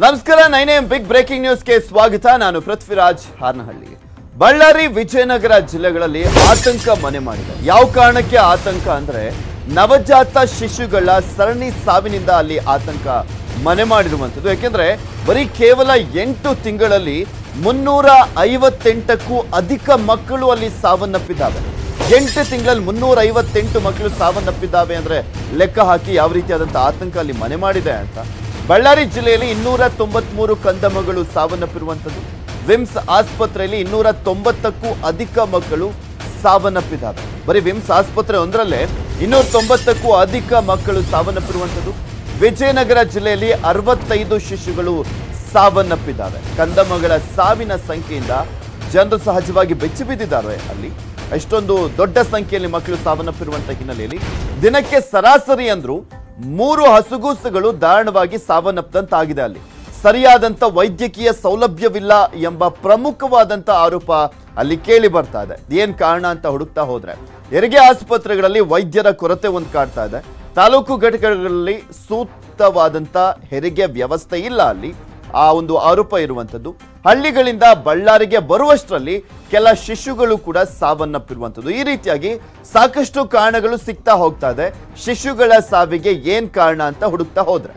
ನಮಸ್ಕಾರ nine M big breaking ನ್ಯೂಸ್ಗೆ ಸ್ವಾಗತ ನಾನು ಪೃಥ್ವಿರಾಜ್ ಹಾರ್ನಹಳ್ಳಿ ಬಳ್ಳಾರಿ ವಿಜಯನಗರ ಜಿಲ್ಲೆಗಳಲ್ಲಿ ಆತಂಕ ಮನೆ ಮಾಡಿದೆ ಯಾವ ಕಾರಣಕ್ಕೆ ಆತಂಕ ಅಂದ್ರೆ ನವಜಾತ ಶಿಶುಗಳ ಸರಣಿ ಸಾವಿನಿಂದ ಅಲ್ಲಿ ಆತಂಕ ಮನೆ ಮಾಡಿರುವಂಥದ್ದು ಯಾಕೆಂದ್ರೆ ಬರೀ ಕೇವಲ ಎಂಟು ತಿಂಗಳಲ್ಲಿ ಮುನ್ನೂರ ಐವತ್ತೆಂಟಕ್ಕೂ ಅಧಿಕ ಮಕ್ಕಳು ಅಲ್ಲಿ ಸಾವನ್ನಪ್ಪಿದ್ದಾವೆ ಎಂಟು ತಿಂಗಳಲ್ಲಿ ಮುನ್ನೂರ ಐವತ್ತೆಂಟು ಮಕ್ಕಳು ಸಾವನ್ನಪ್ಪಿದ್ದಾವೆ ಅಂದ್ರೆ ಲೆಕ್ಕ ಹಾಕಿ ಯಾವ ರೀತಿಯಾದಂಥ ಆತಂಕ ಅಲ್ಲಿ ಮನೆ ಮಾಡಿದೆ ಅಂತ ಬಳ್ಳಾರಿ ಜಿಲ್ಲೆಯಲ್ಲಿ ಇನ್ನೂರ ತೊಂಬತ್ಮೂರು ಕಂದಮಗಳು ಸಾವನ್ನಪ್ಪಿರುವಂಥದ್ದು ವಿಮ್ಸ್ ಆಸ್ಪತ್ರೆಯಲ್ಲಿ ಇನ್ನೂರ ತೊಂಬತ್ತಕ್ಕೂ ಅಧಿಕ ಮಕ್ಕಳು ಸಾವನ್ನಪ್ಪಿದ್ದಾವೆ ಬರೀ ವಿಮ್ಸ್ ಆಸ್ಪತ್ರೆ ಒಂದರಲ್ಲೇ ಇನ್ನೂರ ತೊಂಬತ್ತಕ್ಕೂ ಅಧಿಕ ಮಕ್ಕಳು ಸಾವನ್ನಪ್ಪಿರುವಂಥದ್ದು ವಿಜಯನಗರ ಜಿಲ್ಲೆಯಲ್ಲಿ ಅರವತ್ತೈದು ಶಿಶುಗಳು ಸಾವನ್ನಪ್ಪಿದ್ದಾವೆ ಕಂದಮಗಳ ಸಾವಿನ ಸಂಖ್ಯೆಯಿಂದ ಜನರು ಸಹಜವಾಗಿ ಬೆಚ್ಚಿ ಬಿದ್ದಿದ್ದಾರೆ ಅಲ್ಲಿ ಎಷ್ಟೊಂದು ದೊಡ್ಡ ಸಂಖ್ಯೆಯಲ್ಲಿ ಮಕ್ಕಳು ಸಾವನ್ನಪ್ಪಿರುವಂತ ಹಿನ್ನೆಲೆಯಲ್ಲಿ ದಿನಕ್ಕೆ ಸರಾಸರಿ ಅಂದ್ರು ಮೂರು ಹಸುಗೂಸುಗಳು ದಾರುಣವಾಗಿ ಸಾವನ್ನಪ್ಪದಂತಾಗಿದೆ ಅಲ್ಲಿ ಸರಿಯಾದಂತ ವೈದ್ಯಕೀಯ ಸೌಲಭ್ಯವಿಲ್ಲ ಎಂಬ ಪ್ರಮುಖವಾದಂತ ಆರೋಪ ಅಲ್ಲಿ ಕೇಳಿ ಬರ್ತಾ ಇದೆ ಏನ್ ಕಾರಣ ಅಂತ ಹುಡುಕ್ತಾ ಹೋದ್ರೆ ಹೆರಿಗೆ ಆಸ್ಪತ್ರೆಗಳಲ್ಲಿ ವೈದ್ಯರ ಕೊರತೆ ಒಂದು ಕಾಡ್ತಾ ಇದೆ ತಾಲೂಕು ಘಟಕಗಳಲ್ಲಿ ಸೂಕ್ತವಾದಂತ ಹೆರಿಗೆ ವ್ಯವಸ್ಥೆ ಇಲ್ಲ ಅಲ್ಲಿ ಆ ಒಂದು ಆರೋಪ ಇರುವಂಥದ್ದು ಹಳ್ಳಿಗಳಿಂದ ಬಳ್ಳಾರಿಗೆ ಬರುವಷ್ಟರಲ್ಲಿ ಕೆಲ ಶಿಶುಗಳು ಕೂಡ ಸಾವನ್ನಪ್ಪಿರುವಂಥದ್ದು ಈ ರೀತಿಯಾಗಿ ಸಾಕಷ್ಟು ಕಾರಣಗಳು ಸಿಗ್ತಾ ಹೋಗ್ತಾ ಇದೆ ಶಿಶುಗಳ ಸಾವಿಗೆ ಏನ್ ಕಾರಣ ಅಂತ ಹುಡುಕ್ತಾ ಹೋದ್ರೆ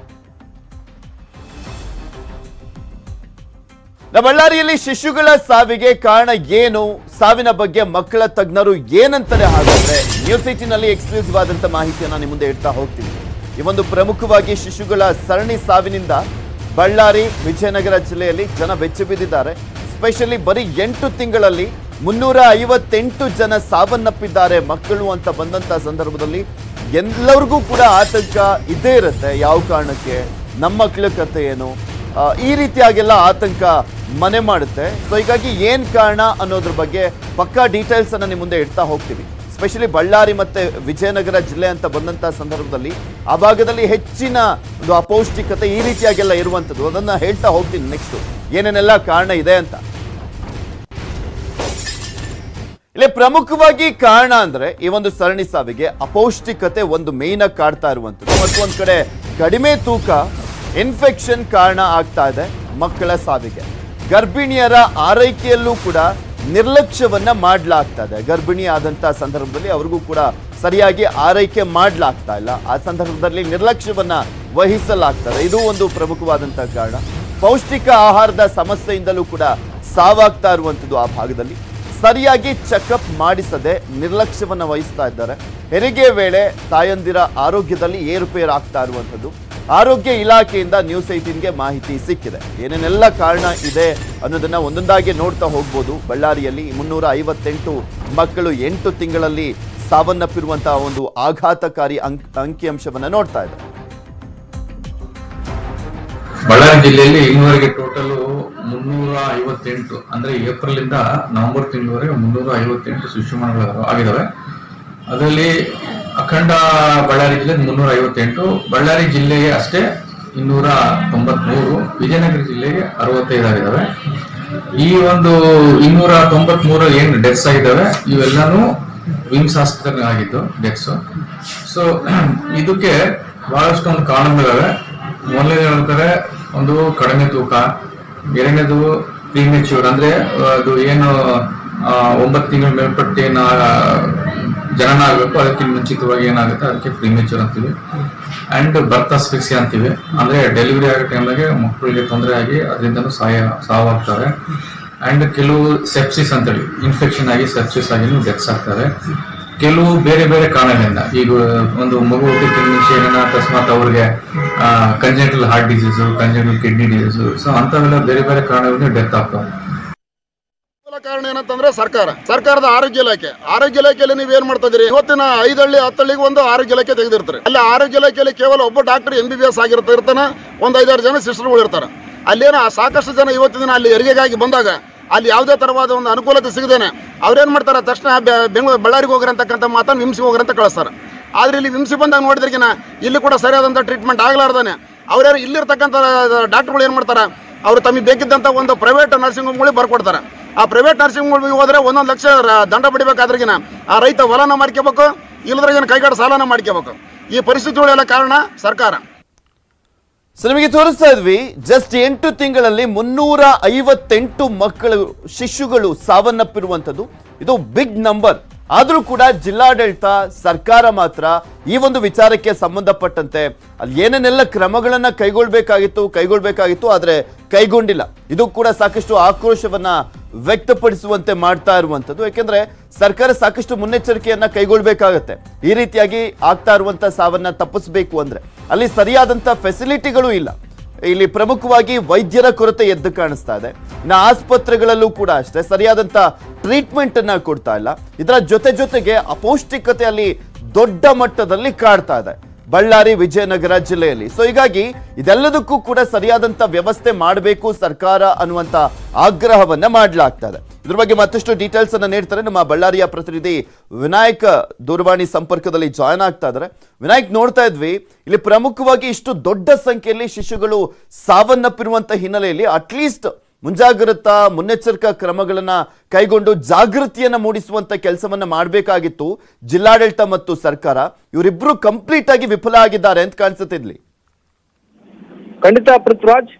ನಮ್ಮ ಬಳ್ಳಾರಿಯಲ್ಲಿ ಶಿಶುಗಳ ಸಾವಿಗೆ ಕಾರಣ ಏನು ಸಾವಿನ ಬಗ್ಗೆ ಮಕ್ಕಳ ತಜ್ಞರು ಏನಂತಾರೆ ಹಾಗಾದ್ರೆ ನ್ಯೂಸ್ ಏಟಿನಲ್ಲಿ ಎಕ್ಸ್ಕ್ಲೂಸಿವ್ ಆದಂತ ಮಾಹಿತಿಯನ್ನ ನಿಮ್ಮ ಮುಂದೆ ಇಡ್ತಾ ಹೋಗ್ತೀವಿ ಈ ಒಂದು ಪ್ರಮುಖವಾಗಿ ಶಿಶುಗಳ ಸರಣಿ ಸಾವಿನಿಂದ ಬಳ್ಳಾರಿ ವಿಜಯನಗರ ಜಿಲ್ಲೆಯಲ್ಲಿ ಜನ ಬೆಚ್ಚಿ ಬಿದ್ದಿದ್ದಾರೆ ಸ್ಪೆಷಲಿ ಬರೀ ಎಂಟು ತಿಂಗಳಲ್ಲಿ ಮುನ್ನೂರ ಐವತ್ತೆಂಟು ಜನ ಸಾವನ್ನಪ್ಪಿದ್ದಾರೆ ಮಕ್ಕಳು ಅಂತ ಬಂದಂತ ಸಂದರ್ಭದಲ್ಲಿ ಎಲ್ಲರಿಗೂ ಕೂಡ ಆತಂಕ ಇದ್ದೇ ಇರುತ್ತೆ ಯಾವ ಕಾರಣಕ್ಕೆ ನಮ್ಮ ಮಕ್ಕಳ ಕಥೆ ಏನು ಆ, ಈ ರೀತಿಯಾಗೆಲ್ಲ ಆತಂಕ ಮನೆ ಮಾಡುತ್ತೆ ಸೊ ಹೀಗಾಗಿ ಏನ್ ಕಾರಣ ಅನ್ನೋದ್ರ ಬಗ್ಗೆ ಪಕ್ಕಾ ಡೀಟೇಲ್ಸ್ ಅನ್ನ ನಿಮ್ಮ ಮುಂದೆ ಇಡ್ತಾ ಹೋಗ್ತೀವಿ ಸ್ಪೆಷಲಿ ಬಳ್ಳಾರಿ ಮತ್ತೆ ವಿಜಯನಗರ ಜಿಲ್ಲೆ ಅಂತ ಬಂದಂತ ಸಂದರ್ಭದಲ್ಲಿ ಆ ಭಾಗದಲ್ಲಿ ಹೆಚ್ಚಿನ ಒಂದು ಅಪೌಷ್ಟಿಕತೆ ಈ ರೀತಿಯಾಗೆಲ್ಲ ಇರುವಂಥದ್ದು ಅದನ್ನ ಹೇಳ್ತಾ ಹೋಗ್ತೀನಿ ನೆಕ್ಸ್ಟ್ ಏನೇನೆಲ್ಲ ಕಾರಣ ಇದೆ ಅಂತ ಇಲ್ಲಿ ಪ್ರಮುಖವಾಗಿ ಕಾರಣ ಅಂದ್ರೆ ಈ ಒಂದು ಸರಣಿ ಸಾವಿಗೆ ಅಪೌಷ್ಟಿಕತೆ ಒಂದು ಮೇನ್ ಆಗಿ ಕಾಡ್ತಾ ಇರುವಂಥದ್ದು ಮತ್ತು ಒಂದ್ ಕಡೆ ಕಡಿಮೆ ತೂಕ ಇನ್ಫೆಕ್ಷನ್ ಕಾರಣ ಆಗ್ತಾ ಇದೆ ಮಕ್ಕಳ ಸಾವಿಗೆ ಗರ್ಭಿಣಿಯರ ಆರೈಕೆಯಲ್ಲೂ ಕೂಡ ನಿರ್ಲಕ್ಷ್ಯವನ್ನ ಮಾಡ್ಲಾಗ್ತಾ ಇದೆ ಗರ್ಭಿಣಿ ಆದಂತ ಸಂದರ್ಭದಲ್ಲಿ ಅವ್ರಿಗೂ ಕೂಡ ಸರಿಯಾಗಿ ಆರೈಕೆ ಮಾಡ್ಲಾಗ್ತಾ ಇಲ್ಲ ಆ ಸಂದರ್ಭದಲ್ಲಿ ನಿರ್ಲಕ್ಷ್ಯವನ್ನ ವಹಿಸಲಾಗ್ತದೆ ಇದು ಒಂದು ಪ್ರಮುಖವಾದಂತಹ ಕಾರಣ ಪೌಷ್ಟಿಕ ಆಹಾರದ ಸಮಸ್ಯೆಯಿಂದಲೂ ಕೂಡ ಸಾವಾಗ್ತಾ ಇರುವಂಥದ್ದು ಆ ಭಾಗದಲ್ಲಿ ಸರಿಯಾಗಿ ಚೆಕಪ್ ಮಾಡಿಸದೆ ನಿರ್ಲಕ್ಷ್ಯವನ್ನು ವಹಿಸ್ತಾ ಇದ್ದಾರೆ ಹೆರಿಗೆ ವೇಳೆ ತಾಯಂದಿರ ಆರೋಗ್ಯದಲ್ಲಿ ಏರುಪೇರು ಆಗ್ತಾ ಇರುವಂಥದ್ದು ಆರೋಗ್ಯ ಇಲಾಖೆಯಿಂದ ನ್ಯೂಸ್ ಏಟೀನ್ಗೆ ಮಾಹಿತಿ ಸಿಕ್ಕಿದೆ ಏನೇನೆಲ್ಲ ಕಾರಣ ಇದೆ ಅನ್ನೋದನ್ನ ಒಂದೊಂದಾಗಿ ನೋಡ್ತಾ ಹೋಗ್ಬೋದು ಬಳ್ಳಾರಿಯಲ್ಲಿ ಮುನ್ನೂರ ಐವತ್ತೆಂಟು ಮಕ್ಕಳು ಎಂಟು ತಿಂಗಳಲ್ಲಿ ಸಾವನ್ನಪ್ಪಿರುವಂತಹ ಒಂದು ಆಘಾತಕಾರಿ ಅಂಕ್ ಅಂಕಿಅಂಶವನ್ನ ನೋಡ್ತಾ ಇದೆ ಬಳ್ಳಾರಿ ಜಿಲ್ಲೆಯಲ್ಲಿ ಇನ್ನುವರೆಗೆ ಟೋಟಲ್ ಮುನ್ನೂರ ಐವತ್ತೆಂಟು ಅಂದ್ರೆ ಏಪ್ರಿಲ್ ಇಂದ ನವೆಂಬರ್ ತಿಂಗಳವರೆಗೆ ಮುನ್ನೂರ ಐವತ್ತೆಂಟು ಶಿಶುಮರಣಗಳು ಆಗಿದಾವೆ ಅದರಲ್ಲಿ ಅಖಂಡ ಬಳ್ಳಾರಿ ಜಿಲ್ಲೆ ಮುನ್ನೂರ ಐವತ್ತೆಂಟು ಬಳ್ಳಾರಿ ಜಿಲ್ಲೆಗೆ ಅಷ್ಟೇ ಇನ್ನೂರ ತೊಂಬತ್ಮೂರು ವಿಜಯನಗರ ಜಿಲ್ಲೆಗೆ ಅರವತ್ತೈದು ಆಗಿದಾವೆ ಈ ಒಂದು ಇನ್ನೂರ ತೊಂಬತ್ಮೂರು ಏನು ಡೆತ್ಸ್ ಆಗಿದಾವೆ ಇವೆಲ್ಲಾನು ವಿಮ್ಸ್ ಆಸ್ಪತ್ರೆ ಆಗಿದ್ದು ಡೆತ್ಸ್ ಸೊ ಇದಕ್ಕೆ ಬಹಳಷ್ಟು ಒಂದು ಕಾರಣಗಳಿದಾವೆ ಮೊದಲನೇದು ಹೇಳ್ತಾರೆ ಒಂದು ಕಡಿಮೆ ತೂಕ ಎರಡನೇದು ಪ್ರೀಮೆಚ್ಯೂರ್ ಅಂದ್ರೆ ಆ, ಅದು ಏನು ಆ, ಒಂಬತ್ತು ತಿಂಗಳ ಮೇಲ್ಪಟ್ಟು ಏನು ಜನನ ಆಗಬೇಕು ಅದಕ್ಕೆ ಮುಂಚಿತವಾಗಿ ಏನಾಗುತ್ತೆ ಅದಕ್ಕೆ ಪ್ರೀಮೆಚ್ಯೂರ್ ಅಂತೀವಿ ಅಂಡ್ ಬರ್ತ್ ಅಸ್ಫಿಕ್ಸಿ ಅಂತೀವಿ ಅಂದ್ರೆ ಡೆಲಿವರಿ ಆಗೋ ಟೈಮ್ನಾಗೆ ಮಕ್ಕಳಿಗೆ ತೊಂದರೆ ಆಗಿ ಅದರಿಂದನೂ ಸಾಯ ಸಾವಾಗ್ತವೆ ಅಂಡ್ ಕೆಲವು ಸೆಪ್ಸಿಸ್ ಅಂತೇಳಿ ಇನ್ಫೆಕ್ಷನ್ ಆಗಿ ಸೆಪ್ಸಿಸ್ ಆಗಿ ಡೆತ್ಸ್ ಆಗ್ತವೆ ಕೆಲವು ಬೇರೆ ಬೇರೆ ಕಾರಣಗಳಿಂದ ಈಗ ಒಂದು ಮಗು ಹುಟ್ಟಿದ ಮುಂಚೆ ಏನಾರ ಅಕಸ್ಮಾತ್ ಅವ್ರಿಗೆ congenital heart disease congenital kidney disease so ಅಂಥವೆಲ್ಲ ಬೇರೆ ಬೇರೆ ಕಾರಣಗಳಿಂದ ಡೆತ್ ಆಗ್ತವೆ ಮೂಲ ಕಾರಣ ಏನಂತಂದ್ರೆ ಸರ್ಕಾರ ಸರ್ಕಾರದ ಆರೋಗ್ಯ ಇಲಾಖೆ ಆರೋಗ್ಯ ಇಲಾಖೆಯಲ್ಲಿ ನೀವು ಏನ್ ಮಾಡ್ತಾ ಇದೀರಿ ಇವತ್ತಿನ ಐದಳ್ಳಿ ಹತ್ತಳ್ಳಿಗೆ ಒಂದು ಆರೋಗ್ಯ ಇಲಾಖೆ ತೆಗೆದಿರ್ತಾರೆ ಅಲ್ಲಿ ಆರೋಗ್ಯ ಇಲಾಖೆಯಲ್ಲಿ ಕೇವಲ ಒಬ್ಬ doctor M B B S ಆಗಿರ್ತಾ ಇರ್ತಾನೆ ಒಂದು ಐದಾರು ಜನ ಸಿಸ್ಟರ್ಗಳು ಇರ್ತಾರೆ ಅಲ್ಲೇನ ಸಾಕಷ್ಟು ಜನ ಇವತ್ತಿನ ದಿನ ಅಲ್ಲಿ ಹೆರಿಗೆಗಾಗಿ ಬಂದಾಗ ಅಲ್ಲಿ ಯಾವುದೇ ತರವಾದ ಒಂದು ಅನುಕೂಲತೆ ಸಿಗದೇನೆ ಅವ್ರೇನ್ ಮಾಡ್ತಾರೆ ತಕ್ಷಣ ಬೆ- ಬೆಂಗಳೂರು ಬಳ್ಳಾರಿಗೆ ಹೋಗ್ರಿ ಅಂತಕ್ಕಂಥ ಮಾತನ್ನು ವಿಮ್ಸಿ ಹೋಗ್ರಿ ಅಂತ ಕಳಿಸ್ತಾರೆ ಆದ್ರೆ ಇಲ್ಲಿ ವಿಮ್ಸಿ ಬಂದಾಗ ನೋಡಿದ್ರಿಗಿನ ಇಲ್ಲಿ ಕೂಡ ಸರಿಯಾದಂಥ ಟ್ರೀಟ್ಮೆಂಟ್ ಆಗ್ಲಾರ್ದಾನೆ ಅವ್ರ್ಯಾರು ಇಲ್ಲಿರ್ತಕ್ಕಂಥ ಡಾಕ್ಟರ್ಗಳು ಏನು ಮಾಡ್ತಾರೆ ಅವ್ರು ತಮಗೆ ಬೇಕಿದ್ದಂಥ ಒಂದು ಪ್ರೈವೇಟ್ ನರ್ಸಿಂಗ್ ಹೋಮ್ಗಳಿಗೆ ಬರ್ಕೊಡ್ತಾರೆ ಆ ಪ್ರೈವೇಟ್ ನರ್ಸಿಂಗ್ ಹೋಮ್ಗೆ ಹೋದ್ರೆ ಒಂದೊಂದು ಲಕ್ಷ ರ- ದಂಡ ಬಡಿಬೇಕಾದ್ರಿಗಿನ ಆ ರೈತ ಹೊಲನ ಮಾಡ್ಕೋಬೇಕು ಇಲ್ಲದ್ರಾಗಿನ ಕೈಗಾಡ ಸಾಲನ ಮಾಡ್ಕೋಬೇಕು ಈ ಪರಿಸ್ಥಿತಿಗಳೆಲ್ಲ ಕಾರಣ ಸರ್ಕಾರ ಸೊ ನಿಮಗೆ ತೋರಿಸ್ತಾ ಇದ್ವಿ ಜಸ್ಟ್ ಎಂಟು ತಿಂಗಳಲ್ಲಿ ಮುನ್ನೂರ ಐವತ್ತೆಂಟು ಮಕ್ಕಳು ಶಿಶುಗಳು ಸಾವನ್ನಪ್ಪಿರುವಂಥದ್ದು ಇದು ಬಿಗ್ ನಂಬರ್ ಆದರೂ ಕೂಡ ಜಿಲ್ಲಾಡಳಿತ ಸರ್ಕಾರ ಮಾತ್ರ ಈ ಒಂದು ವಿಚಾರಕ್ಕೆ ಸಂಬಂಧಪಟ್ಟಂತೆ ಅಲ್ಲಿ ಏನೇನೆಲ್ಲ ಕ್ರಮಗಳನ್ನ ಕೈಗೊಳ್ಬೇಕಾಗಿತ್ತು ಕೈಗೊಳ್ಬೇಕಾಗಿತ್ತು ಆದರೆ ಕೈಗೊಂಡಿಲ್ಲ ಇದು ಕೂಡ ಸಾಕಷ್ಟು ಆಕ್ರೋಶವನ್ನ ವ್ಯಕ್ತಪಡಿಸುವಂತೆ ಮಾಡ್ತಾ ಇರುವಂಥದ್ದು ಯಾಕೆಂದ್ರೆ ಸರ್ಕಾರ ಸಾಕಷ್ಟು ಮುನ್ನೆಚ್ಚರಿಕೆಯನ್ನ ಕೈಗೊಳ್ಬೇಕಾಗತ್ತೆ ಈ ರೀತಿಯಾಗಿ ಆಗ್ತಾ ಇರುವಂತ ಸಾವನ್ನ ತಪ್ಪಿಸಬೇಕು ಅಂದ್ರೆ ಅಲ್ಲಿ ಸರಿಯಾದಂತ ಫೆಸಿಲಿಟಿಗಳು ಇಲ್ಲ ಇಲ್ಲಿ ಪ್ರಮುಖವಾಗಿ ವೈದ್ಯರ ಕೊರತೆ ಎದ್ದು ಕಾಣಿಸ್ತಾ ಇದೆ ಇನ್ನು ಆಸ್ಪತ್ರೆಗಳಲ್ಲೂ ಕೂಡ ಅಷ್ಟೇ ಸರಿಯಾದಂತ ಟ್ರೀಟ್ಮೆಂಟ್ ಅನ್ನ ಕೊಡ್ತಾ ಇಲ್ಲ ಇದರ ಜೊತೆ ಜೊತೆಗೆ ಅಪೌಷ್ಟಿಕತೆ ಅಲ್ಲಿ ದೊಡ್ಡ ಮಟ್ಟದಲ್ಲಿ ಕಾಡ್ತಾ ಇದೆ ಬಳ್ಳಾರಿ ವಿಜಯನಗರ ಜಿಲ್ಲೆಯಲ್ಲಿ ಸೊ ಹೀಗಾಗಿ ಇದೆಲ್ಲದಕ್ಕೂ ಕೂಡ ಸರಿಯಾದಂತ ವ್ಯವಸ್ಥೆ ಮಾಡಬೇಕು ಸರ್ಕಾರ ಅನ್ನುವಂತ ಆಗ್ರಹವನ್ನ ಮಾಡಲಾಗ್ತಾ ಇದೆ ಇದ್ರ ಬಗ್ಗೆ ಮತ್ತಷ್ಟು ಡೀಟೇಲ್ಸ್ ಅನ್ನ ನೀಡ್ತಾರೆ ನಮ್ಮ ಬಳ್ಳಾರಿಯ ಪ್ರತಿನಿಧಿ ವಿನಾಯಕ್ ದೂರವಾಣಿ ಸಂಪರ್ಕದಲ್ಲಿ ಜಾಯ್ನ್ ಆಗ್ತಾ ಇದ್ದಾರೆ ವಿನಾಯಕ್ ನೋಡ್ತಾ ಇದ್ವಿ ಇಲ್ಲಿ ಪ್ರಮುಖವಾಗಿ ಇಷ್ಟು ದೊಡ್ಡ ಸಂಖ್ಯೆಯಲ್ಲಿ ಶಿಶುಗಳು ಸಾವನ್ನಪ್ಪಿರುವಂತ ಹಿನ್ನೆಲೆಯಲ್ಲಿ ಅಟ್ಲೀಸ್ಟ್ ಮುಂಜಾಗ್ರತಾ ಮುನ್ನೆಚ್ಚರಿಕಾ ಕ್ರಮಗಳನ್ನ ಕೈಗೊಂಡು ಜಾಗೃತಿಯನ್ನ ಮೂಡಿಸುವಂತ ಕೆಲಸವನ್ನ ಮಾಡಬೇಕಾಗಿತ್ತು ಜಿಲ್ಲಾಡಳಿತ ಮತ್ತು ಸರ್ಕಾರ ಇವರಿಬ್ರು ಕಂಪ್ಲೀಟ್ ಆಗಿ ವಿಫಲ ಆಗಿದ್ದಾರೆ ಅಂತ ಕಾಣಿಸುತ್ತೆ ಇಲ್ಲಿ ಖಂಡಿತ ಪೃಥ್ವಿರಾಜ್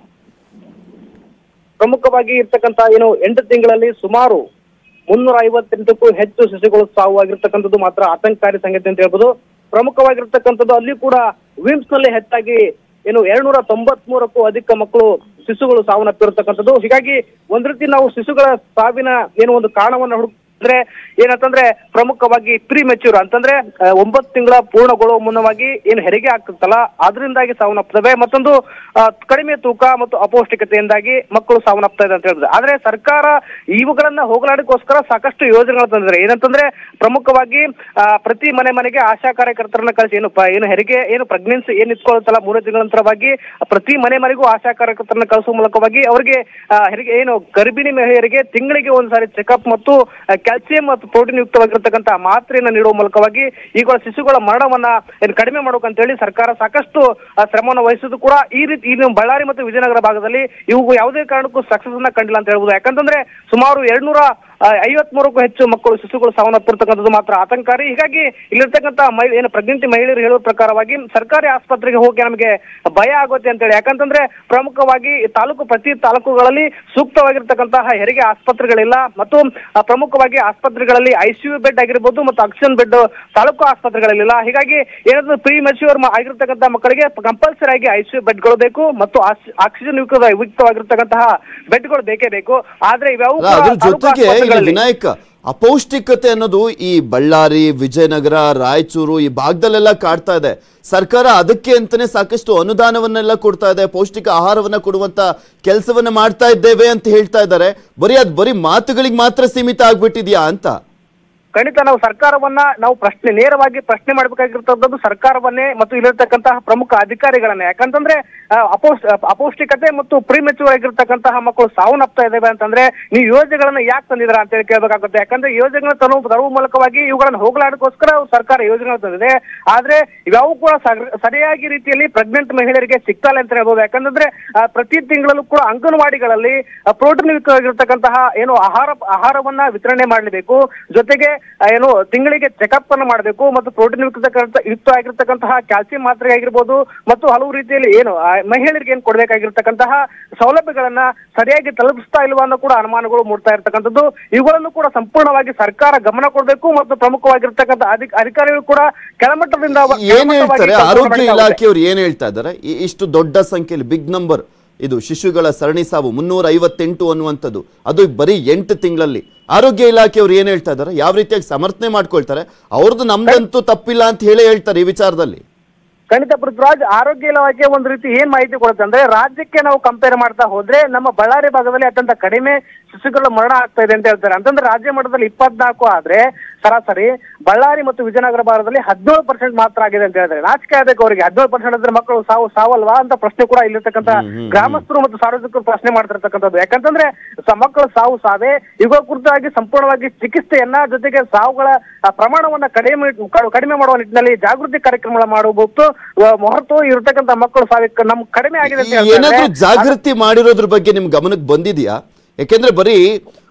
ಪ್ರಮುಖವಾಗಿ ಇರ್ತಕ್ಕಂತ ಏನು ಎಂಟು ತಿಂಗಳಲ್ಲಿ ಸುಮಾರು ಮುನ್ನೂರ ಐವತ್ತೆಂಟಕ್ಕೂ ಹೆಚ್ಚು ಶಿಶುಗಳು ಸಾವು ಆಗಿರ್ತಕ್ಕಂಥದ್ದು ಮಾತ್ರ ಆತಂಕಕಾರಿ ಸಂಗತಿ ಅಂತ ಹೇಳ್ಬೋದು ಪ್ರಮುಖವಾಗಿರ್ತಕ್ಕಂಥದ್ದು ಅಲ್ಲಿ ಕೂಡ ವಿಮ್ಸ್ ನಲ್ಲಿ ಹೆಚ್ಚಾಗಿ ಏನು ಎರಡ್ನೂರ ತೊಂಬತ್ ಮೂರಕ್ಕೂ ಅಧಿಕ ಮಕ್ಕಳು ಶಿಶುಗಳು ಸಾವನ್ನಪ್ಪಿರತಕ್ಕಂಥದ್ದು ಹೀಗಾಗಿ ಒಂದ್ ರೀತಿ ನಾವು ಶಿಶುಗಳ ಸಾವಿನ ಏನು ಒಂದು ಕಾರಣವನ್ನ ಹುಡುಕ್ ಅಂದ್ರೆ ಏನಂತಂದ್ರೆ ಪ್ರಮುಖವಾಗಿ ಪ್ರೀ ಮೆಚ್ಯೂರ್ ಅಂತಂದ್ರೆ ಆ, ಒಂಬತ್ತು ತಿಂಗಳ ಪೂರ್ಣಗೊಳ್ಳುವ ಮುನ್ನವಾಗಿ ಏನು ಹೆರಿಗೆ ಆಗ್ತದಲ್ಲ ಅದರಿಂದಾಗಿ ಸಾವನ್ನಪ್ತವೆ ಮತ್ತೊಂದು ಆ, ಕಡಿಮೆ ತೂಕ ಮತ್ತು ಅಪೌಷ್ಟಿಕತೆಯಿಂದಾಗಿ ಮಕ್ಕಳು ಸಾವನ್ನಪ್ತಾ ಇದೆ ಅಂತ ಹೇಳಿದ್ರೆ ಆದ್ರೆ ಸರ್ಕಾರ ಇವುಗಳನ್ನ ಹೋಗಲಾಡಕ್ಕೋಸ್ಕರ ಸಾಕಷ್ಟು ಯೋಜನೆಗಳು ತಂದಿದೆ ಏನಂತಂದ್ರೆ ಪ್ರಮುಖವಾಗಿ ಆ, ಪ್ರತಿ ಮನೆ ಮನೆಗೆ ಆಶಾ ಕಾರ್ಯಕರ್ತರನ್ನ ಕಳಿಸಿ ಏನು ಪ- ಏನು ಹೆರಿಗೆ ಏನು ಪ್ರೆಗ್ನೆನ್ಸಿ ಏನ್ ಇಟ್ಕೊಳ್ಳುತ್ತಲ್ಲ ಮೂರನೇ ತಿಂಗಳ ನಂತರವಾಗಿ ಪ್ರತಿ ಮನೆ ಮನೆಗೂ ಆಶಾ ಕಾರ್ಯಕರ್ತರನ್ನ ಕಳಿಸುವ ಮೂಲಕವಾಗಿ ಅವರಿಗೆ ಆ, ಹೆರಿಗೆ ಏನು ಗರ್ಭಿಣಿ ಮಹಿಳೆಯರಿಗೆ ತಿಂಗಳಿಗೆ ಒಂದ್ಸಾರಿ ಚೆಕಪ್ ಮತ್ತು ಕ್ಯಾಲ್ಸಿಯಂ ಮತ್ತು ಪ್ರೋಟೀನ್ ಯುಕ್ತವಾಗಿರ್ತಕ್ಕಂಥ ಮಾತ್ರೆಯನ್ನ ನೀಡುವ ಮೂಲಕವಾಗಿ ಈಗ ಶಿಶುಗಳ ಮರಣವನ್ನ ಏನು ಕಡಿಮೆ ಮಾಡ್ಬೇಕಂತ ಹೇಳಿ ಸರ್ಕಾರ ಸಾಕಷ್ಟು ಆ, ಶ್ರಮವನ್ನು ವಹಿಸಿದ್ದು ಕೂಡ ಈ ರೀತಿ ಈ ನಮ್ಮ ಬಳ್ಳಾರಿ ಮತ್ತು ವಿಜಯನಗರ ಭಾಗದಲ್ಲಿ ಇವು ಯಾವುದೇ ಕಾರಣಕ್ಕೂ ಸಕ್ಸಸ್ ಅನ್ನ ಕಂಡಿಲ್ಲ ಅಂತ ಹೇಳ್ಬೋದು ಯಾಕಂತಂದ್ರೆ ಸುಮಾರು ಎರಡ್ನೂರ ಐವತ್ ಮೂರಕ್ಕೂ ಹೆಚ್ಚು ಮಕ್ಕಳು ಶಿಶುಗಳು ಸಾವನ್ನಪ್ಪಿರ್ತಕ್ಕಂಥದ್ದು ಮಾತ್ರ ಆತಂಕಾರಿ ಹೀಗಾಗಿ ಇಲ್ಲಿರ್ತಕ್ಕಂಥ ಮಹಿ ಏನು ಪ್ರೆಗ್ನೆಂಟಿ ಮಹಿಳೆಯರು ಹೇಳುವ ಪ್ರಕಾರವಾಗಿ ಸರ್ಕಾರಿ ಆಸ್ಪತ್ರೆಗೆ ಹೋಗಿ ನಮಗೆ ಭಯ ಆಗುತ್ತೆ ಅಂತೇಳಿ ಯಾಕಂತಂದ್ರೆ ಪ್ರಮುಖವಾಗಿ ತಾಲೂಕು ಪ್ರತಿ ತಾಲೂಕುಗಳಲ್ಲಿ ಸೂಕ್ತವಾಗಿರ್ತಕ್ಕಂತಹ ಹೆರಿಗೆ ಆಸ್ಪತ್ರೆಗಳಿಲ್ಲ ಮತ್ತು ಆ, ಪ್ರಮುಖವಾಗಿ ಆಸ್ಪತ್ರೆಗಳಲ್ಲಿ ಐಸಿಯು ಬೆಡ್ ಆಗಿರ್ಬೋದು ಮತ್ತು ಆಕ್ಸಿಜನ್ ಬೆಡ್ ತಾಲೂಕು ಆಸ್ಪತ್ರೆಗಳಲ್ಲಿಲ್ಲ ಹೀಗಾಗಿ ಏನಾದ್ರು ಪ್ರೀ ಮೆಚ್ಯೂರ್ ಆಗಿರ್ತಕ್ಕಂಥ ಮಕ್ಕಳಿಗೆ ಕಂಪಲ್ಸರಿ ಆಗಿ ಐಸಿಯು ಬೆಡ್ಗಳು ಬೇಕು ಮತ್ತು ಆಕ್ಸಿ- ಆಕ್ಸಿಜನ್ ಯುಕ್ತ ಯುಕ್ತವಾಗಿರ್ತಕ್ಕಂತಹ ಬೆಡ್ಗಳು ಬೇಕೇ ಬೇಕು ಆದ್ರೆ ಇವ್ಯಾವು ಅಲ್ಲ, ಕೂಡ ಅದ್ರ ತಾಲೂಕು ಜೊತೆಗೆ ಇಲ್ಲಿ ಆಸ್ಪತ್ರೆಗಳಲ್ಲಿ- ವಿನಾಯಕ ಅಪೌಷ್ಟಿಕತೆ ಅನ್ನೋದು ಈ ಬಳ್ಳಾರಿ ವಿಜಯನಗರ ರಾಯಚೂರು ಈ ಭಾಗದಲ್ಲೆಲ್ಲ ಕಾಡ್ತಾ ಇದೆ ಸರ್ಕಾರ ಅದಕ್ಕೆ ಅಂತಾನೆ ಸಾಕಷ್ಟು ಅನುದಾನವನ್ನೆಲ್ಲ ಕೊಡ್ತಾ ಇದೆ ಪೌಷ್ಟಿಕ ಆಹಾರವನ್ನ ಕೊಡುವಂತ ಕೆಲಸವನ್ನ ಮಾಡ್ತಾ ಇದ್ದೇವೆ ಅಂತ ಹೇಳ್ತಾ ಇದ್ದಾರೆ ಬರೀ ಅದ್ ಬರೀ ಮಾತುಗಳಿಗೆ ಮಾತ್ರ ಸೀಮಿತ ಆಗ್ಬಿಟ್ಟಿದ್ಯಾ ಅಂತ ಖಂಡಿತ ನಾವು ಸರ್ಕಾರವನ್ನ ನಾವು ಪ್ರಶ್ನೆ ನೇರವಾಗಿ ಪ್ರಶ್ನೆ ಮಾಡಬೇಕಾಗಿರ್ತಕ್ಕಂಥದ್ದು ಸರ್ಕಾರವನ್ನೇ ಮತ್ತು ಇಲ್ಲಿರ್ತಕ್ಕಂತಹ ಪ್ರಮುಖ ಅಧಿಕಾರಿಗಳನ್ನೇ ಯಾಕಂತಂದ್ರೆ ಆ, ಅಪೌಷ್ ಅಪೌಷ್ಟಿಕತೆ ಮತ್ತು ಪ್ರಿಮೆಚೂರ್ ಆಗಿರ್ತಕ್ಕಂತಹ ಮಕ್ಕಳು ಸಾವನ್ನಪ್ತಾ ಇದ್ದಾವೆ ಅಂತಂದ್ರೆ ನೀವು ಯೋಜನೆಗಳನ್ನ ಯಾಕೆ ತಂದಿದ್ರ ಅಂತ ಹೇಳಿ ಕೇಳಬೇಕಾಗುತ್ತೆ ಯಾಕಂದ್ರೆ ಯೋಜನೆಗಳನ್ನ ತರುವ ತರುವ ಮೂಲಕವಾಗಿ ಇವುಗಳನ್ನ ಹೋಗಲಾಡಕ್ಕೋಸ್ಕರ ಸರ್ಕಾರ ಯೋಜನೆಗಳು ತಂದಿದೆ ಆದ್ರೆ ಇವ್ಯಾವು ಕೂಡ ಸರ್- ಸರಿಯಾಗಿ ರೀತಿಯಲ್ಲಿ ಪ್ರೆಗ್ನೆಂಟ್ ಮಹಿಳೆಯರಿಗೆ ಸಿಗ್ತಾ ಇಲ್ಲ ಅಂತ ಹೇಳ್ಬೋದು ಯಾಕಂತಂದ್ರೆ ಆ, ಪ್ರತಿ ತಿಂಗಳಲ್ಲೂ ಕೂಡ ಅಂಗನವಾಡಿಗಳಲ್ಲಿ ಪ್ರೋಟೀನ್ ಯುಕ್ತವಾಗಿರ್ತಕ್ಕಂತಹ ಏನು ಆಹಾರ ಆಹಾರವನ್ನ ವಿತರಣೆ ಮಾಡಲೇಬೇಕು ಜೊತೆಗೆ ಆ, ಏನು ತಿಂಗಳಿಗೆ ಚೆಕಪ್ ಅನ್ನು ಮಾಡಬೇಕು ಮತ್ತು ಪ್ರೋಟೀನ್ ಯುಕ್ತ ಯುಕ್ತ ಆಗಿರ್ತಕ್ಕಂತಹ ಕ್ಯಾಲ್ಸಿಯಂ ಮಾತ್ರೆ ಆಗಿರ್ಬೋದು ಮತ್ತು ಹಲವು ರೀತಿಯಲ್ಲಿ ಏನು ಆ, ಮಹಿಳೆಯರಿಗೆ ಏನು ಕೊಡಬೇಕಾಗಿರ್ತಕ್ಕಂತಹ ಸೌಲಭ್ಯಗಳನ್ನ ಸರಿಯಾಗಿ ತಲುಪಿಸ್ತಾ ಇಲ್ವಾ ಅನ್ನೋ ಕೂಡ ಅನುಮಾನಗಳು ಮೂಡ್ತಾ ಇರ್ತಕ್ಕಂಥದ್ದು ಇವುಗಳನ್ನು ಕೂಡ ಸಂಪೂರ್ಣವಾಗಿ ಸರ್ಕಾರ ಗಮನ ಕೊಡಬೇಕು ಮತ್ತು ಪ್ರಮುಖವಾಗಿರ್ತಕ್ಕಂಥ ಅಧಿಕ ಅಧಿಕಾರಿಗಳು ಕೂಡ ಕೆಳಮಟ್ಟದಿಂದ ಏನ್ ಹೇಳ್ತಾರೆ ಕೆಳಮಟ್ಟವಾಗಿ ಆರೋಗ್ಯ ಕೆಲಸ ಮಾಡ್ಬೇಕಾಗುತ್ತೆ. ಇಲಾಖೆಯವರು ಏನ್ ಹೇಳ್ತಾ ಇದ್ದಾರೆ ಈ- ಇಷ್ಟು ದೊಡ್ಡ ಸಂಖ್ಯೆಯಲ್ಲಿ ಬಿಗ್ ನಂಬರ್ ಇದು ಶಿಶುಗಳ ಸರಣಿ ಸಾವು ಮುನ್ನೂರ ಐವತ್ತೆಂಟು ಅನ್ನುವಂಥದ್ದು ಅದು ಬರೀ ಎಂಟು ತಿಂಗಳಲ್ಲಿ ಆರೋಗ್ಯ ಇಲಾಖೆಯವರು ಏನ್ ಹೇಳ್ತಾ ಇದ್ದಾರೆ ಯಾವ ರೀತಿಯಾಗಿ ಸಮರ್ಥನೆ ಮಾಡ್ಕೊಳ್ತಾರೆ ಅವ್ರದ್ದು ನಮ್ದಂತೂ ತಪ್ಪಿಲ್ಲ ಅಂತ ಹೇಳೇ ಹೇಳ್ತಾರೆ ಈ ವಿಚಾರದಲ್ಲಿ ಖಂಡಿತ ಪೃಥ್ವಿರಾಜ್ ಆರೋಗ್ಯ ಇಲಾಖೆ ಒಂದು ರೀತಿ ಏನ್ ಮಾಹಿತಿ ಕೊಡುತ್ತೆ ಅಂದ್ರೆ ರಾಜ್ಯಕ್ಕೆ ನಾವು ಕಂಪೇರ್ ಮಾಡ್ತಾ ಹೋದ್ರೆ ನಮ್ಮ ಬಳ್ಳಾರಿ ಭಾಗದಲ್ಲಿ ಅತ್ಯಂತ ಕಡಿಮೆ ಶಿಶುಗಳ ಮರಣ ಆಗ್ತಾ ಇದೆ ಅಂತ ಹೇಳ್ತಾರೆ ಅಂತಂದ್ರೆ ರಾಜ್ಯ ಮಟ್ಟದಲ್ಲಿ ಇಪ್ಪತ್ನಾಲ್ಕು ಆದ್ರೆ ಸರಾಸರಿ ಬಳ್ಳಾರಿ ಮತ್ತು ವಿಜಯನಗರ ಭಾಗದಲ್ಲಿ ಹದಿನೇಳು ಪರ್ಸೆಂಟ್ ಮಾತ್ರ ಆಗಿದೆ ಅಂತ ಹೇಳಿದ್ರೆ ನಾಚಿಕೆ ಆಗಬೇಕು ಅವರಿಗೆ ಹದಿನೇಳು ಪರ್ಸೆಂಟ್ ಅಂದ್ರೆ ಮಕ್ಕಳು ಸಾವು ಸಾವಲ್ವಾ ಅಂತ ಪ್ರಶ್ನೆ ಕೂಡ ಇಲ್ಲಿರ್ತಕ್ಕಂಥ ಗ್ರಾಮಸ್ಥರು ಮತ್ತು ಸಾರ್ವಜನಿಕರು ಪ್ರಶ್ನೆ ಮಾಡ್ತಿರ್ತಕ್ಕಂಥದ್ದು ಯಾಕಂತಂದ್ರೆ ಸ- ಮಕ್ಕಳು ಸಾವು ಸಾವೆ ಇವುಗಳ ಕುರಿತಾಗಿ ಸಂಪೂರ್ಣವಾಗಿ ಚಿಕಿತ್ಸೆಯನ್ನ ಜೊತೆಗೆ ಸಾವುಗಳ ಆ, ಪ್ರಮಾಣವನ್ನ ಕಡಿಮೆ ಕ- ಕಡಿಮೆ ಮಾಡುವ ನಿಟ್ಟಿನಲ್ಲಿ ಜಾಗೃತಿ ಕಾರ್ಯಕ್ರಮ ಮಾಡಬಹುದು ಹೊರತು ಇರತಕ್ಕಂತ ಮಕ್ಕಳು ಸಾವಿಗೆ ನಮ್ ಕಡಿಮೆ ಆಗಿದೆ ಅಂತ ಹೇಳ್ತಾ ಏನಾದ್ರೂ ಇದ್ದಾರೆ. ಜಾಗೃತಿ ಮಾಡಿರೋದ್ರ ಬಗ್ಗೆ ನಿಮ್ ಗಮನಕ್ಕೆ ಬಂದಿದ್ಯಾ ಯಾಕೆಂದ್ರೆ ಬರೀ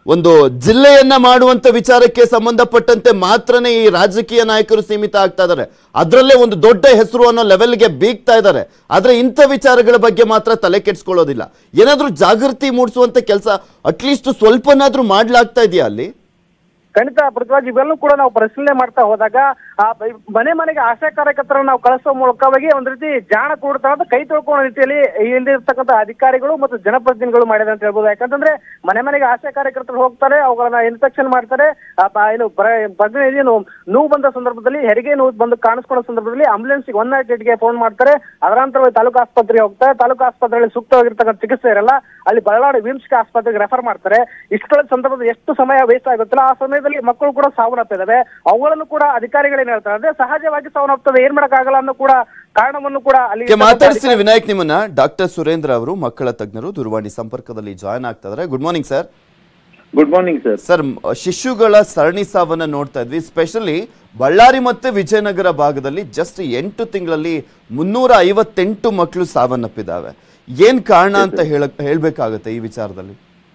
ಒಂದು ಜಿಲ್ಲೆಯನ್ನ ಮಾಡುವಂತ ವಿಚಾರಕ್ಕೆ ಸಂಬಂಧಪಟ್ಟಂತೆ ಮಾತ್ರನೇ ಈ ರಾಜಕೀಯ ನಾಯಕರು ಸೀಮಿತ ಆಗ್ತಾ ಇದ್ದಾರೆ ಅದರಲ್ಲೇ ಒಂದು ದೊಡ್ಡ ಹೆಸರು ಅನ್ನೋ ಲೆವೆಲ್ಗೆ ಬೀಗ್ತಾ ಇದ್ದಾರೆ ಆದ್ರೆ ಇಂಥ ವಿಚಾರಗಳ ಬಗ್ಗೆ ಮಾತ್ರ ತಲೆ ಕೆಡ್ಸ್ಕೊಳ್ಳೋದಿಲ್ಲ ಏನಾದ್ರೂ ಜಾಗೃತಿ ಮೂಡಿಸುವಂತ ಕೆಲಸ ಅಟ್ಲೀಸ್ಟ್ ಸ್ವಲ್ಪನಾದ್ರೂ ಮಾಡ್ಲಾಗ್ತಾ ಇದೆಯಾ ಅಲ್ಲಿ ಖಂಡಿತ ಪೃಥ್ವಿರಾಜ್ ಇವೆಲ್ಲೂ ಕೂಡ ನಾವು ಪರಿಶೀಲನೆ ಮಾಡ್ತಾ ಹೋದಾಗ ಆ ಬ- ಮನೆ ಮನೆಗೆ ಆಶಾ ಕಾರ್ಯಕರ್ತರನ್ನ ನಾವು ಕಳಿಸುವ ಮೂಲಕವಾಗಿ ಒಂದ್ ರೀತಿ ಜಾಣ ಕೂಡ್ತಾ ಕೈ ತೊಳ್ಕೊಳ್ಳೋ ರೀತಿಯಲ್ಲಿ ಇಲ್ಲಿರ್ತಕ್ಕಂಥ ಅಧಿಕಾರಿಗಳು ಮತ್ತು ಜನಪ್ರತಿನಿಧಿಗಳು ಮಾಡಿದೆ ಅಂತ ಹೇಳ್ಬೋದು ಯಾಕಂತಂದ್ರೆ ಮನೆ ಮನೆಗೆ ಆಶಾ ಕಾರ್ಯಕರ್ತರು ಹೋಗ್ತಾರೆ ಅವುಗಳನ್ನ ಇನ್ಸ್ಪೆಕ್ಷನ್ ಮಾಡ್ತಾರೆ ಆ ಬ- ಏನು ಪ್ರೆಗ್ನೆಂಟ್ ಏನು ನೋವು ಬಂದ ಸಂದರ್ಭದಲ್ಲಿ ಹೆರಿಗೆ ನೋವು ಬಂದು ಕಾಣಿಸ್ಕೊಳ್ಳೋ ಸಂದರ್ಭದಲ್ಲಿ ಆಂಬುಲೆನ್ಸ್ ಒನ್ ನಾಟ್ ಏಟ್ಗೆ ಫೋನ್ ಮಾಡ್ತಾರೆ ಅದರಂತರ ತಾಲೂಕು ಆಸ್ಪತ್ರೆಗೆ ಹೋಗ್ತಾರೆ ತಾಲೂಕು ಆಸ್ಪತ್ರೆಯಲ್ಲಿ ಸೂಕ್ತವಾಗಿರ್ತಕ್ಕಂಥ ಚಿಕಿತ್ಸೆ ಇರಲ್ಲ ಅಲ್ಲಿ ಬಳ್ಳಾರಿ ವಿಮ್ಸ್ಗೆ ಆಸ್ಪತ್ರೆಗೆ ರೆಫರ್ ಮಾಡ್ತಾರೆ ಇಷ್ಟೊಳ ಸಂದರ್ಭದಲ್ಲಿ ಎಷ್ಟು ಸಮಯ ವೇಸ್ಟ್ ಆಗುತ್ತಲ್ಲ ಆ ಸಮಯದಲ್ಲಿ ಮಕ್ಕಳು ಕೂಡ ಸಾವನ್ನಪ್ಪಿದಾವೆ ಅವುಗಳನ್ನು ಕೂಡ ಅಧಿಕಾರಿಗಳು ಏನ್ ಹೇಳ್ತಾರೆ ಅಂದ್ರೆ ಸಹಜವಾಗಿ ಸಾವನ್ನಪ್ತದೆ ಏನ್ ಮಾಡಕ್ಕಾಗಲ್ಲ ಅನ್ನೋ ಕೂಡ ಕಾರಣವನ್ನು ಕೂಡ ಅಲ್ಲಿ ಕೆ ಮಾತಾಡಿಸ್ತೀನಿ ವಿನಾಯಕ್ ನಿಮ್ಮನ್ನ ಡಾಕ್ಟರ್ ಸುರೇಂದ್ರ ಅವರು ಮಕ್ಕಳ ತಜ್ಞರು ದೂರವಾಣಿ ಸಂಪರ್ಕದಲ್ಲಿ ಜಾಯ್ನ್ ಆಗ್ತಾ ಇದ್ದಾರೆ good morning sir good morning sir sir ಮ್- ಶಿಶುಗಳ ಸರಣಿ ಸಾವನ್ನ ನೋಡ್ತಾ ಇದ್ವಿ ಸ್ಪೆಷಲಿ ಬಳ್ಳಾರಿ ಮತ್ತೆ ವಿಜಯನಗರ ಭಾಗದಲ್ಲಿ ಜಸ್ಟ್ ಎಂಟು ತಿಂಗಳಲ್ಲಿ ಮುನ್ನೂರ ಐವತ್ತೆಂಟು ಮಕ್ಕಳು ಸಾವನ್ನಪ್ಪಿದಾವೆ ಏನ್ ಕಾರಣ ಅಂತ ಹೇಳ ಹೇಳ್ಬೇಕಾಗತ್ತೆ ಈ ವಿಚಾರದಲ್ಲಿ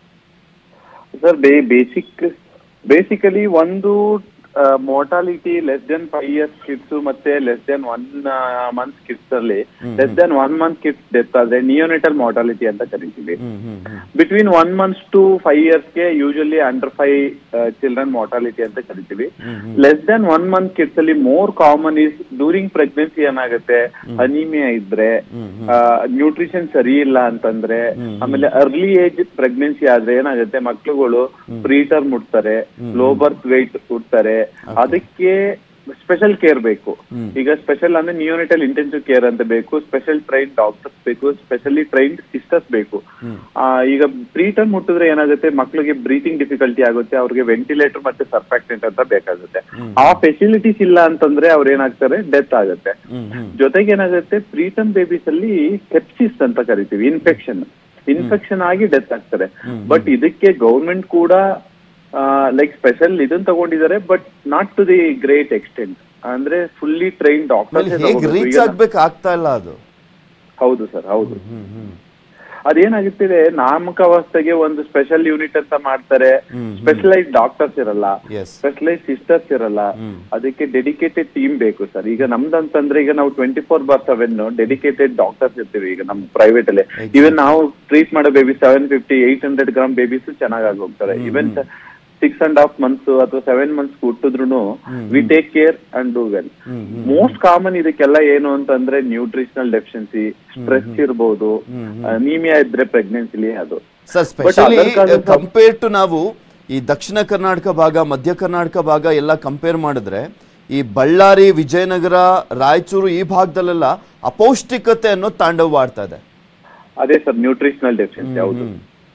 ಸರ್ ಬೇ ಬೇಸಿಕ್ ಬೇಸಿಕಲಿ ಒಂದು mortality less than five years kids ಮತ್ತೆ less than one month kids ಅಲ್ಲಿ less than one month kids death ಆದ್ರೆ ನಿಯೋನೆಟಲ್ ಮೋರ್ಟಾಲಿಟಿ ಅಂತ ಕರಿತೀವಿ between one months to five years ಗೆ usually under five children mortality ಅಂತ ಕರಿತೀವಿ less than one month kids ಅಲ್ಲಿ more common is during pregnancy ಏನಾಗುತ್ತೆ anaemia ಇದ್ರೆ ನ್ಯೂಟ್ರಿಷನ್ ಸರಿ ಇಲ್ಲ ಅಂತಂದ್ರೆ ಆಮೇಲೆ ಅರ್ಲಿ ಏಜ್ ಪ್ರೆಗ್ನೆನ್ಸಿ ಆದ್ರೆ ಏನಾಗುತ್ತೆ ಮಕ್ಳುಗಳು ಪ್ರೀಟರ್ ಮುಟ್ತಾರೆ ಲೋ ಬರ್ತ್ ವೆಯ್ಟ್ ಹುಡ್ತಾರೆ ಅದಕ್ಕೆ ಸ್ಪೆಷಲ್ ಕೇರ್ ಬೇಕು ಈಗ ಸ್ಪೆಷಲ್ ಅಂದ್ರೆ ನಿಯೋನಿಟಲ್ ಇಂಟೆನ್ಸಿವ್ ಕೇರ್ ಅಂತ ಬೇಕು ಸ್ಪೆಷಲ್ ಟ್ರೈನ್ ಡಾಕ್ಟರ್ಸ್ ಬೇಕು ಸ್ಪೆಷಲಿ ಟ್ರೈನ್ಡ್ ಸಿಸ್ಟರ್ಸ್ ಬೇಕು ಆ, ಈಗ ಪ್ರೀಟರ್ ಮುಟ್ಟಿದ್ರೆ ಏನಾಗುತ್ತೆ ಮಕ್ಳಿಗೆ ಬ್ರೀತಿಂಗ್ ಡಿಫಿಕಲ್ಟಿ ಆಗುತ್ತೆ ಅವ್ರಿಗೆ ವೆಂಟಿಲೇಟರ್ ಮತ್ತೆ ಸರ್ಫಾಕ್ಟೆಂಟ್ ಅಂತ ಬೇಕಾಗುತ್ತೆ ಆ ಫೆಸಿಲಿಟೀಸ್ ಇಲ್ಲ ಅಂತಂದ್ರೆ ಅವ್ರು ಏನಾಗ್ತಾರೆ ಡೆತ್ ಆಗುತ್ತೆ ಜೊತೆಗೆ ಏನಾಗುತ್ತೆ ಪ್ರೀಟಮ್ ಬೇಬೀಸ್ ಅಲ್ಲಿ ಸೆಪ್ಸಿಸ್ ಅಂತ ಕರಿತೀವಿ ಇನ್ಫೆಕ್ಷನ್ ಇನ್ಫೆಕ್ಷನ್ ಆಗಿ ಡೆತ್ ಆಗ್ತಾರೆ ಬಟ್ ಇದಕ್ಕೆ ಗೌರ್ಮೆಂಟ್ ಕೂಡ ಲೈಕ್ ಸ್ಪೆಷಲ್ ಇದನ್ನ ತಗೊಂಡಿದ್ದಾರೆ but not to the great extent ಅಂದ್ರೆ ಫುಲ್ಲಿ ಟ್ರೈನ್ ಆಮೇಲೆ ಹೇಗೆ ರೀಚ್ ಡಾಕ್ಟರ್ ಆಗ್ಬೇಕು ಆಗ್ತಾ ಇಲ್ಲ ಅದು ಹೌದು ಸರ್ ಹೌದು ಅದೇನಾಗುತ್ತಿದೆ ನಾಮಕಾವಸ್ಥೆಗೆ ಒಂದು ಸ್ಪೆಷಲ್ ಯೂನಿಟ್ ಅಂತ ಮಾಡ್ತಾರೆ ಸ್ಪೆಷಲೈಸ್ ಡಾಕ್ಟರ್ಸ್ ಇರಲ್ಲ Yes. ಸ್ಪೆಷಲೈಸ್ ಸಿಸ್ಟರ್ಸ್ ಇರಲ್ಲ ಅದಕ್ಕೆ ಡೆಡಿಕೇಟೆಡ್ ಟೀಮ್ ಬೇಕು ಸರ್ ಈಗ ನಮ್ದಂತಂದ್ರೆ ಈಗ ನಾವು twenty four bar seven dedicated doctors ಇರ್ತೀವಿ ಈಗ ನಮ್ ಪ್ರೈವೇಟ್ ಅಲ್ಲಿ ಇವನ್ ನಾವು ಟ್ರೀಟ್ ಮಾಡೋ baby seven fifty eight hundred gram babies ಚೆನ್ನಾಗಿ ಹೋಗ್ತಾರೆ even six and half months ಅಥವಾ ಸೆವೆನ್ ಮಂತ್ಸ್ ಹುಟ್ಟಿದ್ರು we take care and do well most common ಇದಕ್ಕೆಲ್ಲ ಏನು ಅಂತಂದ್ರೆ ನ್ಯೂಟ್ರಿಷನಲ್ ಡೆಫಿಷಿಯನ್ಸಿ ಸ್ಟ್ರೆಸ್ ಇರ್ಬೋದು ಅನೀಮಿಯಾ ಇದ್ರೆ ಪ್ರೆಗ್ನೆನ್ಸಿಲಿ ಅದು ಸರ್ But ಸ್ಪೆಷಲಿ other causes of- compare to ನಾವು ಈ ದಕ್ಷಿಣ ಕರ್ನಾಟಕ ಭಾಗ ಮಧ್ಯ ಕರ್ನಾಟಕ ಭಾಗ ಎಲ್ಲ ಕಂಪೇರ್ ಮಾಡಿದ್ರೆ ಈ ಬಳ್ಳಾರಿ ವಿಜಯನಗರ ರಾಯಚೂರು ಈ ಭಾಗದಲ್ಲೆಲ್ಲ ಅಪೌಷ್ಟಿಕತೆ ಅನ್ನೋ ತಾಂಡವವಾಡ್ತಾ ಇದೆ ಅದೇ ಸರ್ ನ್ಯೂಟ್ರಿಷನಲ್ ಡೆಫಿಷಿಯನ್ಸಿ ಹೌದು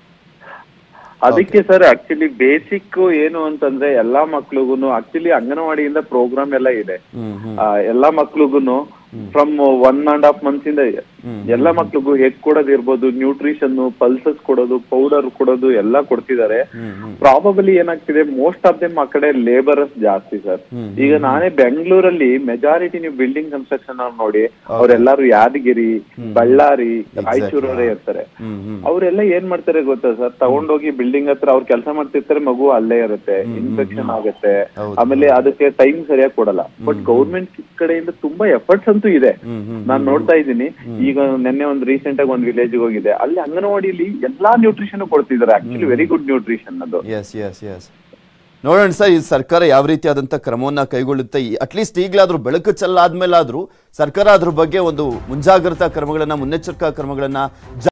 ಅದಕ್ಕೆ ಸರ್ ಆಕ್ಚುಲಿ ಬೇಸಿಕ್ ಏನು ಅಂತಂದ್ರೆ ಎಲ್ಲಾ ಮಕ್ಳಿಗೂನು ಆಕ್ಚುಲಿ ಅಂಗನವಾಡಿಯಿಂದ ಪ್ರೋಗ್ರಾಮ್ ಎಲ್ಲ ಇದೆ ಆ, ಎಲ್ಲಾ ಮಕ್ಳಿಗೂನು from one and half months ಇಂದ ಇದೆ ಎಲ್ಲಾ ಮಕ್ಳಿಗೂ ಹೆಗ್ ಕೊಡೋದು ಇರ್ಬೋದು ನ್ಯೂಟ್ರಿಷನ್ ಪಲ್ಸಸ್ ಕೊಡೋದು ಪೌಡರ್ ಕೊಡೋದು ಎಲ್ಲ ಕೊಡ್ತಿದ್ದಾರೆ ಪ್ರಾಬಬಲಿ ಏನಾಗ್ತಿದೆ ಮೋಸ್ಟ್ ಆಫ್ ದೆಮ್ ಆ ಕಡೆ ಲೇಬರರ್ಸ್ ಜಾಸ್ತಿ ಸರ್ ಈಗ ನಾನೇ ಬೆಂಗಳೂರಲ್ಲಿ ಮೆಜಾರಿಟಿ ನೀವು ಬಿಲ್ಡಿಂಗ್ ಕನ್ಸ್ಟ್ರಕ್ಷನ್ ನೋಡಿ ಅವರೆಲ್ಲರೂ ಯಾದಗಿರಿ ಬಳ್ಳಾರಿ ರಾಯಚೂರವರೇ ಇರ್ತಾರೆ ಅವರೆಲ್ಲ ಏನ್ ಮಾಡ್ತಾರೆ ಗೊತ್ತಾ ಸರ್ ತಗೊಂಡೋಗಿ ಬಿಲ್ಡಿಂಗ್ ಹತ್ರ ಅವ್ರು ಕೆಲಸ ಮಾಡ್ತಿರ್ತಾರೆ ಮಗು ಅಲ್ಲೇ ಇರುತ್ತೆ ಇನ್ಫೆಕ್ಷನ್ ಆಗುತ್ತೆ ಆಮೇಲೆ ಅದಕ್ಕೆ ಟೈಮ್ ಸರಿಯಾಗಿ ಕೊಡಲ್ಲ ಬಟ್ ಗೌರ್ಮೆಂಟ್ ಕಡೆಯಿಂದ ತುಂಬಾ ಎಫರ್ಟ್ಸ್ ಅಂತೂ ಇದೆ ನಾನ್ ನೋಡ್ತಾ ಇದ್ದೀನಿ ಈಗ ನಿನ್ನೆ ಒಂದು ರೀಸೆಂಟ್ ಆಗಿ ಒಂದು ವಿಲೇಜ್ ಹೋಗಿದೆ ಅಲ್ಲಿ ಅಂಗನವಾಡಿಯಲ್ಲಿ ಎಲ್ಲಾ ನ್ಯೂಟ್ರಿಷನ್ ಕೊಡ್ತಿದ್ದಾರೆ ಆಕ್ಚುಲಿ ವೆರಿ ಗುಡ್ ನ್ಯೂಟ್ರಿಷನ್ ಅದು ಎಸ್ ಎಸ್ ಎಸ್ ನೋಡೋಣ ಸರ್ ಈ ಸರ್ಕಾರ ಯಾವ ರೀತಿಯಾದಂಥ ಕ್ರಮವನ್ನ ಕೈಗೊಳ್ಳುತ್ತೆ ಅಟ್ಲೀಸ್ಟ್ ಈಗಲಾದ್ರೂ ಬೆಳಕು ಚೆಲ್ಲಾದ್ಮೇಲಾದ್ರೂ ಸರ್ಕಾರ ಅದ್ರ ಬಗ್ಗೆ ಒಂದು ಮುಂಜಾಗ್ರತಾ ಕ್ರಮಗಳನ್ನ ಮುನ್ನೆಚ್ಚರಿಕಾ ಕ್ರಮಗಳನ್ನ